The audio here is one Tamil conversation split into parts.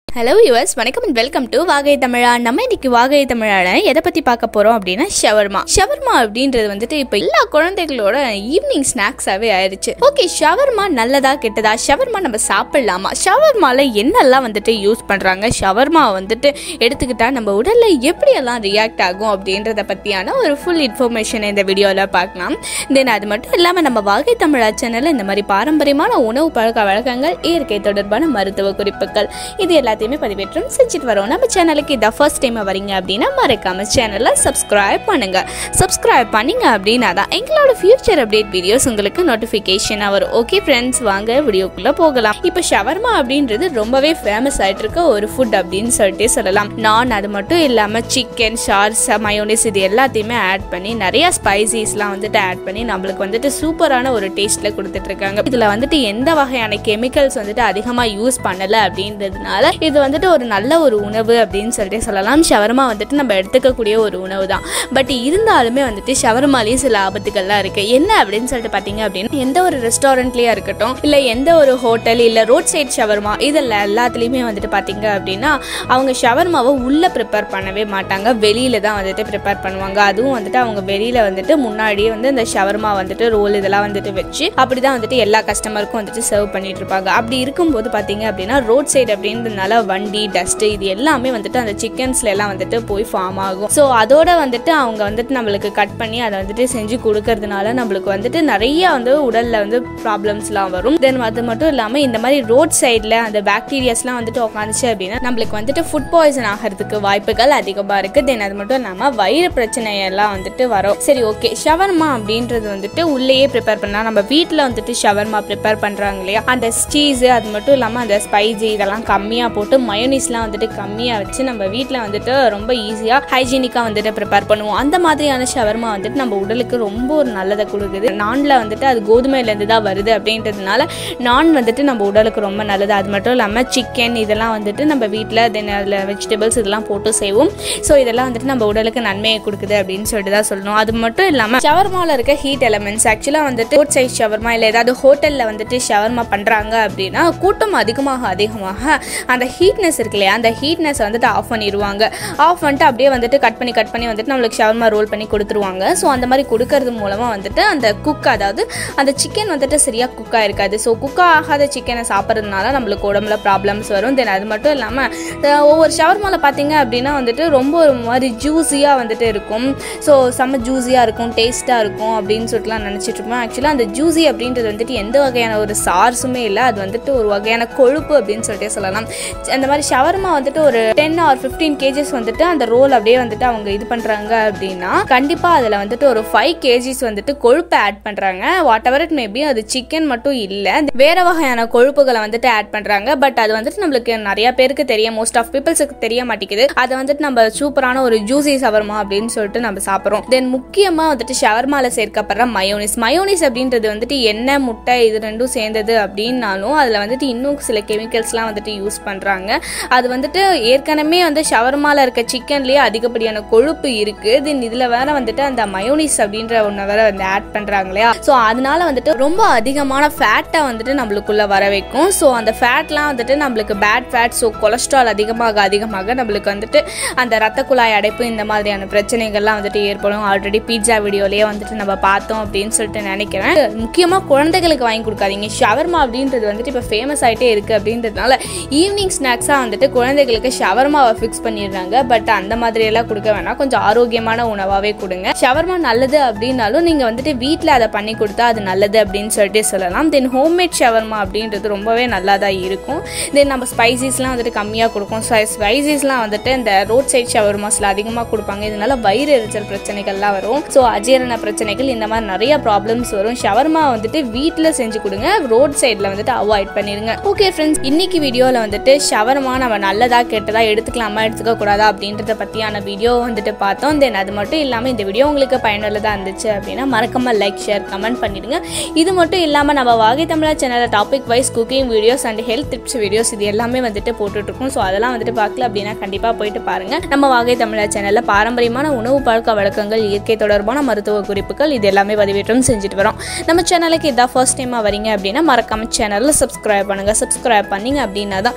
ஹலோ யூஎஸ் வணக்கம் and welcome to Vaagai Tamizha நம்ம இன்னைக்கு வாகை தமிழால எதை பத்தி பார்க்க போறோம் அப்படின்னா ஷவர்மா ஷவர்மா அப்படின்றது வந்துட்டு இப்போ எல்லா குழந்தைகளோட ஈவினிங் ஸ்நாக்ஸாவே ஆயிடுச்சு ஓகே ஷவர்மா நல்லதா கெட்டதா ஷவர்மா நம்ம சாப்பிடலாமா ஷவர்மால என்னெல்லாம் வந்துட்டு யூஸ் பண்றாங்க ஷவர்மா வந்துட்டு எடுத்துக்கிட்டா நம்ம உடல்ல எப்படியெல்லாம் ரியாக்ட் ஆகும் அப்படின்றத பத்தியான ஒரு ஃபுல் இன்ஃபர்மேஷன் இந்த வீடியோல பார்க்கலாம் தென் அது மட்டும் இல்லாம நம்ம வாகை தமிழா சேனல்ல இந்த மாதிரி பாரம்பரியமான உணவு பழக்க வழக்கங்கள் இயற்கை தொடர்பான மருத்துவ குறிப்புகள் இது எல்லாத்தையுமே பதிவேற்றம் செஞ்சுட்டு வரோம் நம்ம சேனலுக்கு இதான் ஃபர்ஸ்ட் டைம் வரீங்க அப்படின்னா மறக்காம சேனலை சப்ஸ்கிரைப் பண்ணுங்க சப்ஸ்கிரைப் பண்ணீங்க அப்படின்னா தான் எங்களோட ஃபியூச்சர் அப்டேட் வீடியோஸ் உங்களுக்கு நோட்டிஃபிகேஷனாக வரும் ஓகே ஃப்ரெண்ட்ஸ் வாங்க வீடியோக்குள்ள போகலாம் இப்போ ஷவர்மா அப்படின்றது ரொம்பவே ஃபேமஸ் ஆயிட்டு இருக்க ஒரு ஃபுட் அப்படின்னு சொல்லிட்டு சொல்லலாம் நான் அது மட்டும் இல்லாமல் சிக்கன் ஷார்ஸ் மயோனிஸ் இது எல்லாத்தையுமே ஆட் பண்ணி நிறைய ஸ்பைசிஸ்லாம் வந்துட்டு ஆட் பண்ணி நம்மளுக்கு வந்துட்டு சூப்பரான ஒரு டேஸ்ட்டில் கொடுத்துட்டு இருக்காங்க இதில் வந்துட்டு எந்த வகையான கெமிக்கல்ஸ் வந்துட்டு அதிகமாக யூஸ் பண்ணலை அப்படின்றதுனால இது வந்துட்டு ஒரு நல்ல ஒரு உணவு அப்படின்னு சொல்லிட்டு சொல்லலாம் ஷவர்மா வந்துட்டு நம்ம எடுத்துக்கக்கூடிய ஒரு உணவு தான் பட் இருந்தாலுமே வந்துட்டு ஷவர்மாலேயே சில ஆபத்துகள்லாம் இருக்கு என்ன அப்படின்னு சொல்லிட்டு பார்த்தீங்க அப்படின்னா எந்த ஒரு ரெஸ்டாரண்ட்லேயே இருக்கட்டும் இல்லை எந்த ஒரு ஹோட்டல் இல்லை ரோட் சைட் ஷவர்மா இதில் எல்லாத்துலேயுமே வந்துட்டு பார்த்தீங்க அப்படின்னா அவங்க ஷவர்மாவை உள்ளே ப்ரிப்பேர் பண்ணவே மாட்டாங்க வெளியில தான் வந்துட்டு ப்ரிப்பேர் பண்ணுவாங்க அதுவும் வந்துட்டு அவங்க வெளியில வந்துட்டு முன்னாடியே வந்து இந்த ஷவர்மா வந்துட்டு ரோல் இதெல்லாம் வந்துட்டு வச்சு அப்படி தான் வந்துட்டு எல்லா கஸ்டமருக்கும் வந்துட்டு சர்வ் பண்ணிட்டு இருப்பாங்க அப்படி இருக்கும்போது பார்த்தீங்க அப்படின்னா ரோட் சைடு அப்படின்றதுனால வண்டி டஸ்ட் இது எல்லாமே வந்துட்டு அந்த சிக்கன்ஸ்ல எல்லாம் வந்துட்டு போய் ஃபார்ம் ஆகும் ஸோ அதோட வந்துட்டு அவங்க வந்துட்டு நம்மளுக்கு கட் பண்ணி அதை வந்துட்டு செஞ்சு கொடுக்கறதுனால நம்மளுக்கு வந்துட்டு நிறைய வந்து உடல்ல வந்து ப்ராப்ளம்ஸ்லாம் வரும் தென் அது மட்டும் இல்லாமல் இந்த மாதிரி ரோட் சைடில் அந்த பாக்டீரியாஸ்லாம் வந்துட்டு உட்காந்துச்சு அப்படின்னா நம்மளுக்கு வந்துட்டு ஃபுட் பாய்சன் ஆகிறதுக்கு வாய்ப்புகள் அதிகமாக இருக்குது தென் அது மட்டும் இல்லாமல் வயிறு பிரச்சனை எல்லாம் வந்துட்டு வரும் சரி ஓகே ஷவர்மா அப்படின்றது வந்துட்டு உள்ளேயே ப்ரிப்பேர் பண்ணலாம் நம்ம வீட்டில் வந்துட்டு ஷவர்மா ப்ரிப்பேர் பண்ணுறாங்க இல்லையா அந்த சீஸு அது மட்டும் இல்லாமல் அந்த ஸ்பைசி இதெல்லாம் கம்மியாக போட்டு மயோனிஸ்லாம் வந்துட்டு கம்மியாக வச்சு நம்ம வீட்டில் வந்துட்டு ரொம்ப ஈஸியாக ஹைஜீனிக்காக வந்துட்டு ப்ரிப்பேர் பண்ணுவோம் அந்த மாதிரியான ஷவர்மா வந்துட்டு நம்ம உடலுக்கு ரொம்ப ஒரு நல்லதை கொடுக்குது நானில் வந்துட்டு அது கோதுமையிலேருந்து தான் வருது அப்படின்றதுனால நான் வந்துட்டு நம்ம உடலுக்கு ரொம்ப நல்லது அது மட்டும் இல்லாமல் சிக்கன் இதெல்லாம் வந்துட்டு நம்ம வீட்டில் தென் அதில் வெஜிடபிள்ஸ் இதெல்லாம் போட்டு செய்வோம் ஸோ இதெல்லாம் வந்துட்டு நம்ம உடலுக்கு நன்மையை கொடுக்குது அப்படின்னு சொல்லிட்டு தான் சொல்லணும் அது மட்டும் இல்லாமல் ஷவர்மாவில் இருக்க ஹீட் எலமெண்ட்ஸ் ஆக்சுவலாக வந்துட்டு ரோட் சைட் ஷவர்மா இல்லை ஏதாவது ஹோட்டலில் வந்துட்டு ஷவர்மா பண்ணுறாங்க அப்படின்னா கூட்டம் அதிகமாக அதிகமாக அந்த ஹீட்னஸ் இருக்கு இல்லையா அந்த ஹீட்னஸ் வந்துட்டு ஆஃப் பண்ணிடுவாங்க ஆஃப் பண்ணிட்டு அப்படியே வந்துட்டு கட் பண்ணி கட் பண்ணி வந்துட்டு நம்மளுக்கு ஷவர்மா ரோல் பண்ணி கொடுத்துருவாங்க ஸோ அந்த மாதிரி கொடுக்கறது மூலமாக வந்துட்டு அந்த குக் அதாவது அந்த சிக்கன் வந்துட்டு சரியாக குக்காக இருக்காது ஸோ குக் ஆகாத சிக்கனை சாப்பிட்றதுனால நம்மளுக்கு உடம்புல ப்ராப்ளம்ஸ் வரும் தென் அது மட்டும் இல்லாமல் ஒவ்வொரு ஷவர்மாவில் பார்த்தீங்க அப்படின்னா வந்துட்டு ரொம்ப ஒரு மாதிரி ஜூஸியாக வந்துட்டு இருக்கும் ஸோ செம்ம ஜூஸியாக இருக்கும் டேஸ்ட்டாக இருக்கும் அப்படின்னு சொல்லிட்டுலாம் நினச்சிட்டு இருப்போம் ஆக்சுவலாக அந்த ஜூஸி அப்படின்றது வந்துட்டு எந்த வகையான ஒரு சார்ஸுமே இல்லை அது வந்துட்டு ஒரு வகையான கொழுப்பு அப்படின்னு சொல்லிட்டு சொல்லலாம் அந்த மாதிரி ஷவர்மா வந்துட்டு ஒரு டென் ஆர் ஃபிஃப்டீன் கேஜிஸ் வந்துட்டு அந்த ரோல் அப்படியே வந்துட்டு அவங்க இது பண்ணுறாங்க அப்படின்னா கண்டிப்பாக அதில் வந்துட்டு ஒரு ஃபைவ் கேஜிஸ் வந்துட்டு கொழுப்பை ஆட் பண்ணுறாங்க வாட் எவர் இட் மேபி அது சிக்கன் மட்டும் இல்லை வேற வகையான கொழுப்புகளை வந்துட்டு ஆட் பண்ணுறாங்க பட் அது வந்துட்டு நம்மளுக்கு நிறைய பேருக்கு தெரியும் மோஸ்ட் ஆஃப் பீப்புள்ஸுக்கு தெரிய மாட்டேங்குது அதை வந்துட்டு நம்ம சூப்பரான ஒரு ஜூசி ஷவர்மா அப்படின்னு சொல்லிட்டு நம்ம சாப்பிட்றோம் தென் முக்கியமாக வந்துட்டு ஷவர்மால சேர்க்கப்படுற மயோனிஸ் மயோனிஸ் அப்படின்றது வந்துட்டு எண்ணெய் முட்டை இது ரெண்டும் சேர்ந்தது அப்படின்னாலும் அதில் வந்துட்டு இன்னும் சில கெமிக்கல்ஸ்லாம் வந்துட்டு யூஸ் பண்ணுறாங்க அது வந்துட்டு ஏற்கனவே வந்து ஷவர்மால இருக்க சிக்கன்லேயே அதிகப்படியான கொழுப்பு இருக்கு தென் இதில் வேற வந்துட்டு அந்த மயோனிஸ் அப்படின்ற ஒன்று வேற வந்து ஆட் பண்ணுறாங்க இல்லையா ஸோ அதனால வந்துட்டு ரொம்ப அதிகமான ஃபேட்டை வந்துட்டு நம்மளுக்குள்ள வர வைக்கும் ஸோ அந்த ஃபேட்லாம் வந்துட்டு நம்மளுக்கு பேட் ஃபேட் ஸோ கொலஸ்ட்ரால் அதிகமாக அதிகமாக நம்மளுக்கு வந்துட்டு அந்த ரத்த குழாய் அடைப்பு இந்த மாதிரியான பிரச்சனைகள்லாம் வந்துட்டு ஏற்படும் ஆல்ரெடி பீட்சா வீடியோலயே வந்துட்டு நம்ம பார்த்தோம் அப்படின்னு சொல்லிட்டு நினைக்கிறேன் முக்கியமாக குழந்தைகளுக்கு வாங்கி கொடுக்காதீங்க ஷவர்மா அப்படின்றது வந்துட்டு இப்போ ஃபேமஸ் ஆகிட்டே இருக்குது அப்படின்றதுனால ஈவினிங் ஸ்நாக்ஸாக வந்துட்டு குழந்தைகளுக்கு ஷவர்மாவை ஃபிக்ஸ் பண்ணிடுறாங்க பட் அந்த மாதிரி எல்லாம் கொடுக்க வேணாம் கொஞ்சம் ஆரோக்கியமான உணவாகவே கொடுங்க ஷவர்மா நல்லது அப்படின்னாலும் நீங்கள் வந்துட்டு வீட்டில் அதை பண்ணி கொடுத்தா அது நல்லது அப்படின்னு சொல்லிட்டு சொல்லலாம் தென் ஹோம்மேட் ஷவர்மா அப்படின்றது ரொம்பவே நல்லா தான் இருக்கும் தென் நம்ம ஸ்பைசிஸ்லாம் வந்துட்டு கம்மியாக கொடுக்கும் ஸ்பைசிஸ்லாம் வந்துட்டு இந்த ரோட் சைட் ஷவர்மாஸில் அதிகமாக கொடுப்பாங்க இதனால வயிறு எரிச்சல் பிரச்சனைகள்லாம் வரும் ஸோ அஜீரண பிரச்சனைகள் இந்த மாதிரி நிறைய ப்ராப்ளம்ஸ் வரும் ஷவர்மா வந்துட்டு வீட்டில் செஞ்சு கொடுங்க ரோட் சைடில் வந்துட்டு அவாய்ட் பண்ணிடுங்க ஓகே ஃப்ரெண்ட்ஸ் இன்னைக்கு வீடியோவில் வந்துட்டு ஷவர்மா நம்ம நல்லதா கெட்டதா எடுத்துக்கலாமா எடுத்துக்க கூடாதா அப்படின்றத பற்றியான வீடியோ வந்துட்டு பார்த்தோம் தென் அது மட்டும் இல்லாமல் இந்த வீடியோ உங்களுக்கு பயனுள்ளதாக இருந்துச்சு அப்படின்னா மறக்காம லைக் ஷேர் கமெண்ட் பண்ணிடுங்க இது மட்டும் இல்லாமல் நம்ம வாகை தமிழா சேனலில் topic wise cooking videos and health tips videos இது எல்லாமே வந்துட்டு போட்டுட்ருக்கோம் ஸோ அதெல்லாம் வந்துட்டு பார்க்கல அப்படின்னா கண்டிப்பாக போயிட்டு பாருங்க நம்ம வாகை தமிழா சேனலில் பாரம்பரியமான உணவு பழக்க வழக்கங்கள் இயற்கை தொடர்பான மருத்துவ குறிப்புகள் இது எல்லாமே பதிவேற்றம் செஞ்சுட்டு வரோம் நம்ம சேனலுக்கு இதான் ஃபர்ஸ்ட் டைமாக வரீங்க அப்படின்னா மறக்காம சேனலில் சப்ஸ்கிரைப் பண்ணுங்கள் சப்ஸ்கிரைப் பண்ணீங்க அப்படின்னா தான் எங்கள்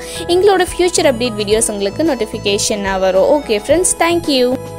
எங்களோட ஃபியூச்சர் அப்டேட் வீடியோஸ் உங்களுக்கு நோட்டிஃபிகேஷனாக வரும் ஓகே ஃப்ரெண்ட்ஸ் தேங்க்யூ